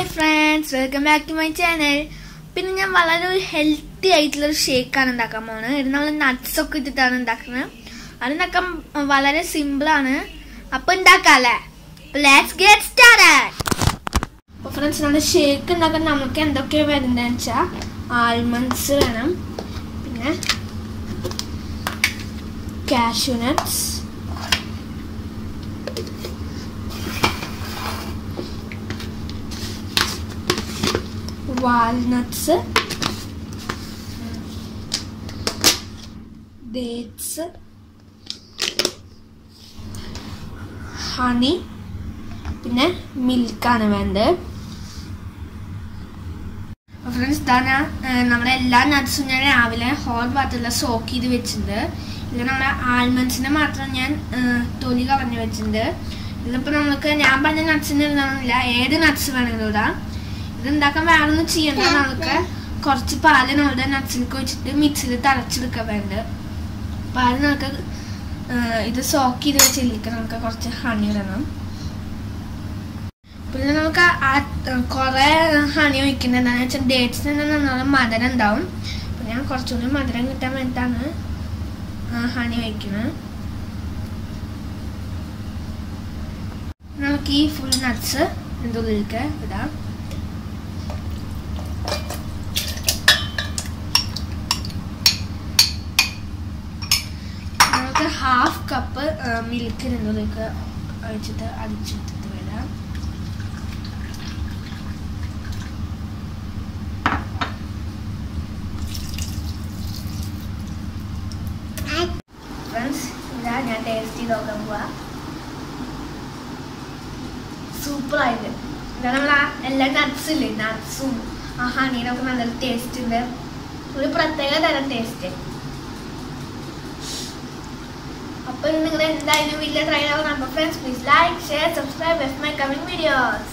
hi friends welcome back to my channel പിന്നെ ഞാൻ വളരെ ഒരു ഹെൽത്തി ആയിട്ടുള്ള ഒരു ഷേക്കാണ് ഉണ്ടാക്കാൻ പോകുന്നത് ഇത് നമ്മൾ നട്ട്സ് ഒക്കെ ഇട്ടിട്ടാണ് ഉണ്ടാക്കുന്നത് അത് ഉണ്ടാക്കാൻ വളരെ സിമ്പിൾ ആണ് അപ്പൊ ഉണ്ടാക്കാല്ലേ ലെറ്റ്സ് ഗെറ്റ് സ്റ്റാർട്ടഡ് അപ്പോൾ ഫ്രണ്ട്സ് നമ്മുടെ ഷേക്ക് ഉണ്ടാക്കാൻ നമുക്ക് എന്തൊക്കെയാണ് വരുന്നതെന്ന് വെച്ചാൽ ആൽമണ്ട്സ് വേണം പിന്നെ cashew nuts walnuts dates honey പിന്നെ മിൽക്കാണ് വേണ്ടത് ഫ്രണ്ട്സ് ഇതാണ് നമ്മുടെ എല്ലാ നട്ട്സും ഞാൻ രാവിലെ ഹോട്ട് വാട്ടറിൽ സോക്ക് ചെയ്ത് വെച്ചിട്ടുണ്ട് ഇതിൽ നമ്മുടെ ആൽമണ്ട്സിനെ മാത്രം ഞാൻ തൊലി കളഞ്ഞു വെച്ചിട്ടുണ്ട് ഇതിലിപ്പോൾ നമുക്ക് ഞാൻ പറഞ്ഞ നട്ട്സിന് ഇടാനില്ല ഏത് നട്ട്സ് വേണമെങ്കിലും ഇടാം ഇത് ഉണ്ടാക്കാൻ വേറെ ഒന്നും ചെയ്യണ്ട നമുക്ക് കുറച്ച് പാല് നമ്മുടെ നട്ട്സിലേക്ക് വെച്ചിട്ട് മിക്സിയിൽ തിളച്ചെടുക്കാൻ വേണ്ടത് പാല് നമുക്ക് ഇത് സോക്ക് ചെയ്ത് വെച്ചിരിക്കുക നമുക്ക് കുറച്ച് ഹണി ഇടണം പിന്നെ നമുക്ക് ആ കുറേ ഹണി ഒഴിക്കുന്നത് എന്താണെന്ന് വെച്ചാൽ ഡേറ്റ്സിന് നല്ല മധുരം ഉണ്ടാവും അപ്പം ഞാൻ കുറച്ചുകൂടി മധുരം കിട്ടാൻ വേണ്ടിയിട്ടാണ് ഹണി ഒഴിക്കുന്നത് നമുക്ക് ഈ ഫുൾ നട്ട്സ് ഇതിൻ്റെ ഉള്ളിലേക്ക് ഇടാം നമുക്ക് ഹാഫ് കപ്പ് മിൽക്ക് ഇതിൻ്റെ ഉള്ളിലേക്ക് ഒഴിച്ചിട്ട് അടിച്ചെടുത്തിട്ട് വരാം ഫ്രണ്ട്സ് ഇതാ ഞാൻ ടേസ്റ്റ് ചെയ്ത് നോക്കാൻ പോവാ സൂപ്പർ ആയിട്ട് ഇതാ നമ്മൾ ആ എല്ലാ നട്ട്സ് ഇല്ലേ നട്ട്സും ആ ഹണീനൊക്കെ നല്ലൊരു ടേസ്റ്റ് ഉണ്ട് ഒരു പ്രത്യേക തരം ടേസ്റ്റ് അപ്പോൾ നിങ്ങൾ എന്തായാലും വീട്ടിൽ ട്രൈ ആവണം അപ്പോൾ friends please like share subscribe with my coming videos